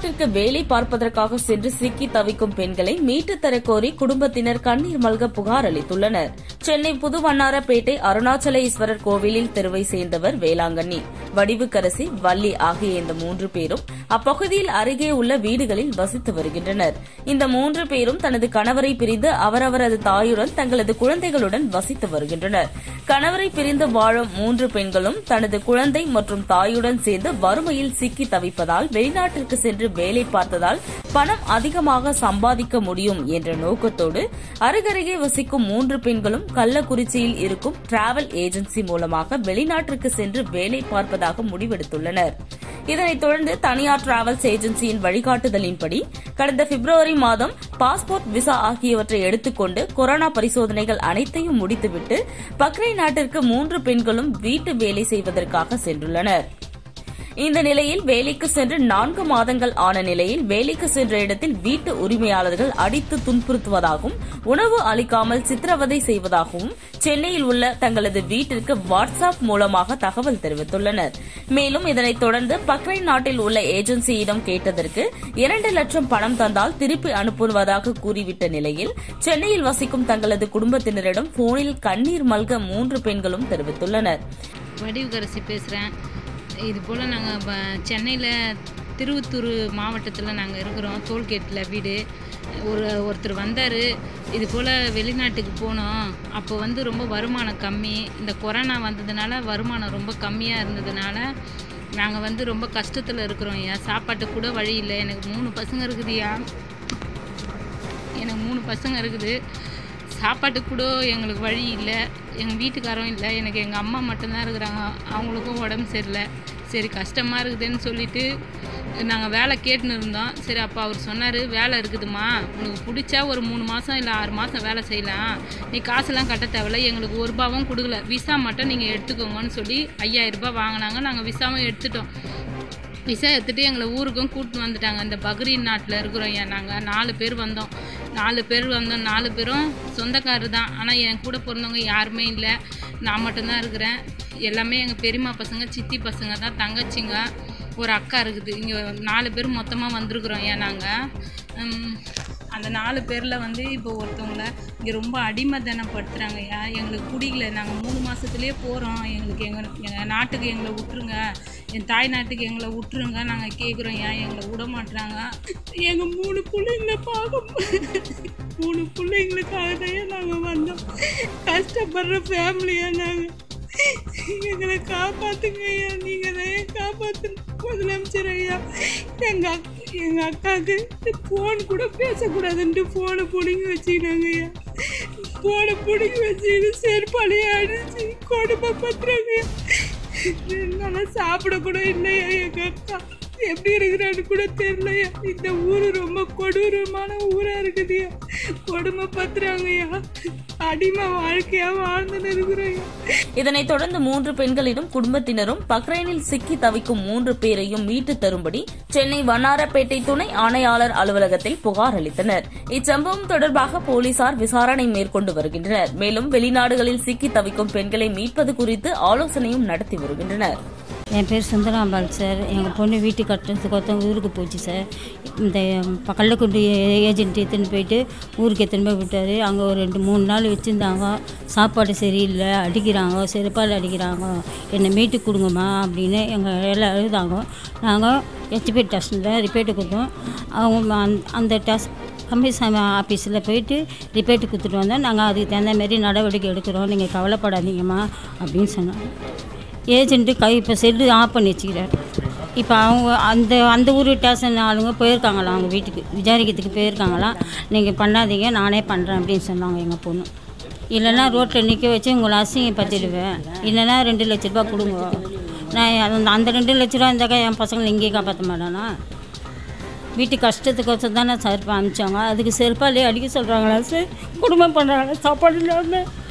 வெளிநாட்டிற்கு வேலை பார்ப்பதற்காக சென்று சிக்கி தவிக்கும் பெண்களை மீட்டுத் தரக் கோரி குடும்பத்தினர் கண்ணீர் மல்க புகார் அளித்துள்ளனர் சென்னை புதுவண்ணாரப்பேட்டை அருணாச்சல ஈஸ்வரர் கோவிலில் தெருவை சேர்ந்தவர் வேளாங்கண்ணி வடிவுக்கரசி வள்ளி ஆகிய இந்த மூன்று பேரும் அப்பகுதியில் அருகே உள்ள வீடுகளில் வசித்து வருகின்றனர் இந்த மூன்று பேரும் தனது கணவரை பிரிந்து அவரவரது தாயுடன் தங்களது குழந்தைகளுடன் வசித்து வருகின்றனர் கணவரை பிரிந்து வாழும் மூன்று பெண்களும் தனது குழந்தை மற்றும் தாயுடன் சேர்ந்து வறுமையில் சிக்கி தவிப்பதால் வெளிநாட்டிற்கு சென்று வேலை பார்த்ததால் பணம் அதிகமாக சம்பாதிக்க முடியும் என்ற நோக்கத்தோடு அருகருகே வசிக்கும் மூன்று பெண்களும் கள்ளக்குறிச்சியில் இருக்கும் டிராவல் ஏஜென்சி மூலமாக வெளிநாட்டிற்கு சென்று வேலை பார்ப்பதாக முடிவெடுத்துள்ளனர் இதனைத் தொடர்ந்து தனியார் டிராவல்ஸ் ஏஜென்சியின் வழிகாட்டுதலின்படி கடந்த பிப்ரவரி மாதம் பாஸ்போர்ட் விசா ஆகியவற்றை எடுத்துக்கொண்டு கொரோனா பரிசோதனைகள் அனைத்தையும் முடித்துவிட்டு பக்ரைன் நாட்டிற்கு மூன்று பெண்களும் வீட்டு வேலை செய்வதற்காக சென்றுள்ளனர் இந்த நிலையில் வேலைக்கு சென்று நான்கு மாதங்கள் ஆன நிலையில் வேலைக்கு சென்ற இடத்தில் வீட்டு உரிமையாளர்கள் அடித்து துன்புறுத்துவதாகவும் உணவு அளிக்காமல் சித்திரவதை செய்வதாகவும் சென்னையில் உள்ள தங்களது வீட்டிற்கு வாட்ஸ்அப் மூலமாக தகவல் தெரிவித்துள்ளனர் மேலும் இதனைத் தொடர்ந்து பக்ரைன் நாட்டில் உள்ள ஏஜென்சியிடம் கேட்டதற்கு இரண்டு லட்சம் பணம் தந்தால் திருப்பி அனுப்புவதாக கூறிவிட்ட நிலையில் சென்னையில் வசிக்கும் தங்களது குடும்பத்தினரிடம் போனில் கண்ணீர் மல்க மூன்று பெண்களும் தெரிவித்துள்ளனர் வடிவுக்கரசி பேசுகிறேன் இது போல் நாங்கள் சென்னையில் திருவத்தூர் மாவட்டத்தில் நாங்கள் இருக்கிறோம் டோல்கேட்டில் வீடு ஒரு ஒருத்தர் வந்தார் இது போல் வெளிநாட்டுக்கு போனோம் அப்போ வந்து ரொம்ப வருமானம் கம்மி இந்த கொரோனா வந்ததுனால வருமானம் ரொம்ப கம்மியாக இருந்ததுனால நாங்கள் வந்து ரொம்ப கஷ்டத்தில் இருக்கிறோம் ஐயா சாப்பாட்டுக்கு கூட வழி இல்லை எனக்கு மூணு பசங்க இருக்குதுயா எனக்கு மூணு பசங்க இருக்குது சாப்பாட்டுக்கு கூட எங்களுக்கு வழி இல்லை எங்கள் வீட்டுக்காரும் இல்லை எனக்கு எங்கள் அம்மா மட்டும்தான் இருக்கிறாங்க அவங்களுக்கும் உடம்பு சரியில்லை சரி கஷ்டமாக இருக்குதுன்னு சொல்லிட்டு நாங்கள் வேலை கேட்டுன்னு இருந்தோம் சரி அப்போ அவர் சொன்னார் வேலை இருக்குதுமா உனக்கு பிடிச்சா ஒரு மூணு மாதம் இல்லை ஆறு மாதம் வேலை செய்யலாம் நீ காசுலாம் கட்ட தேவையில்ல எங்களுக்கு ஒரு ரூபாவும் கொடுக்கல விசா மட்டும் நீங்கள் எடுத்துக்கோங்கன்னு சொல்லி ஐயாயிரம் ரூபாய் வாங்கினாங்க நாங்கள் விசாவும் எடுத்துட்டோம் விசா எடுத்துட்டு எங்களை ஊருக்கும் கூட்டின்னு வந்துட்டாங்க இந்த பக்ரீன் நாட்டில் இருக்கிறோம் ஏன் நாங்கள் நாலு பேர் வந்தோம் நாலு பேர் வந்தோம் நாலு பேரும் சொந்தக்காரர் தான் ஆனால் என் கூட பிறந்தவங்க யாருமே இல்லை நான் மட்டும்தான் இருக்கிறேன் எல்லாமே எங்கள் பெரியம்மா பசங்க சித்தி பசங்க தான் தங்கச்சிங்க ஒரு அக்கா இருக்குது இங்கே நாலு பேர் மொத்தமாக வந்திருக்குறோம் ஏன் நாங்கள் அந்த நாலு பேரில் வந்து இப்போ ஒருத்தவங்கள இங்கே ரொம்ப அடிமைத்தனப்படுத்துகிறாங்க ஐயா எங்களுக்கு பிடிக்கல நாங்கள் மூணு மாதத்துலேயே போகிறோம் எங்களுக்கு எங்கள் எங்கள் நாட்டுக்கு எங்களை விட்டுருங்க என் தாய் நாட்டுக்கு எங்களை விட்டுருங்க நாங்கள் கேட்குறோம் ஏன் எங்களை விட மாட்டுறாங்க எங்கள் மூணு பிள்ளைங்கள பார்க்க மூணு பிள்ளைங்களுக்காக தான் நாங்கள் வந்தோம் கஷ்டப்படுற ஃபேமிலியாக நாங்கள் எங்களை காப்பாத்துங்க ஐயா நீங்க தான் காப்பாத்தணும் முதலமைச்சர் ஐயா எங்க அக்- எங்க அக்காவுக்கு போன் கூட பேசக்கூடாதுன்ட்டு போனை பிடிங்கி வச்சுக்கினாங்க ஐயா போனை பிடிங்கி வச்சுக்கிட்டு செருப்பாலையே அடிச்சு கொடுமை பத்துறாங்க ஐயா ரெண்டு நாளா சாப்பிட கூட இல்லையா எங்க அக்கா எப்படி இருக்கிறான்னு கூட தெரியலையா இந்த ஊரு ரொம்ப கொடூரமான ஊரா இருக்குதுயா கொடுமை பத்துறாங்கய்யா அடிமை வாழ்க்கையா வாழ்ந்துன்னு இருக்கிறோம் இதனைத் தொடர்ந்து மூன்று பெண்களிடம் குடும்பத்தினரும் பக்ரைனில் சிக்கி தவிக்கும் மூன்று பேரையும் மீட்டுத் தரும்படி சென்னை வண்ணாரப்பேட்டை துணை ஆணையாளர் அலுவலகத்தில் புகார் அளித்தனர் இச்சம்பவம் தொடர்பாக போலீசார் விசாரணை மேற்கொண்டு வருகின்றனர் மேலும் வெளிநாடுகளில் சிக்கி தவிக்கும் பெண்களை மீட்பது குறித்து ஆலோசனையும் நடத்தி வருகின்றனர் என் பேர் சுந்தராம்பாள் சார் எங்கள் பொண்ணு வீட்டுக்கு கட்டுறதுக்கு ஒருத்தவங்க ஊருக்கு போச்சு சார் இந்த ப- கள்ளக்குடி ஏஜென்ட் எடுத்துன்னு போயிட்டு ஊருக்கு எடுத்துன்னு போய் விட்டார் அங்கே ஒரு ரெண்டு மூணு நாள் வச்சுருந்தாங்க சாப்பாடு சரியில்லை அடிக்கிறாங்க செருப்பால் அடிக்கிறாங்க என்னை மீட்டு கொடுங்கம்மா அப்படின்னு எங்கள் எல்லாம் அழுதாங்க நாங்கள் ஹெச்பி டெஸ்ட்டில் ரிப்பேர்ட்டு கொடுத்தோம் அவங்க அந்த- அந்த டெஸ்ட் கமிஷன் ஆஃபீஸில் போயிட்டு ரிப்பேர்ட்டு கொடுத்துட்டு வந்தோம் நாங்கள் அதுக்கு தகுந்த மாதிரி நடவடிக்கை எடுக்கிறோம் நீங்கள் கவலைப்படாதீங்கம்மா அப்படின்னு சொன்னாங்க ஏஜென்ட்டு கை இப்போ செல்லு ஆஃப் பண்ணி வச்சுக்கிறார் இப்போ அவங்க அந்த அந்த ஊர் ஸ்டேஷன் ஆளுங்க போயிருக்காங்களாம் அவங்க வீட்டுக்கு விசாரிக்கிறதுக்கு போயிருக்காங்களாம் நீங்கள் பண்ணாதீங்க நானே பண்ணுறேன் அப்படின்னு சொன்னாங்க எங்கள் பொண்ணு இல்லைன்னா ரோட்டில் நிற்க வச்சு உங்களை அசிங்கப்படுத்திடுவேன் இல்லைன்னா ரெண்டு லட்ச ரூபா கொடுங்க நான் அந்த அந்த ரெண்டு லட்ச ரூபா இருந்தாக்கா என் பசங்களை இங்கேயே காப்பாற்ற மாட்டானா வீட்டு கஷ்டத்துக்கோசம் தானே சார் இப்போ அனுப்பிச்சாங்க அதுக்கு செருப்பாலே அடிக்க சொல்கிறாங்களா சார் குடும்பம் பண்ணுறாங்களா சாப்பாடு இல்லாமல்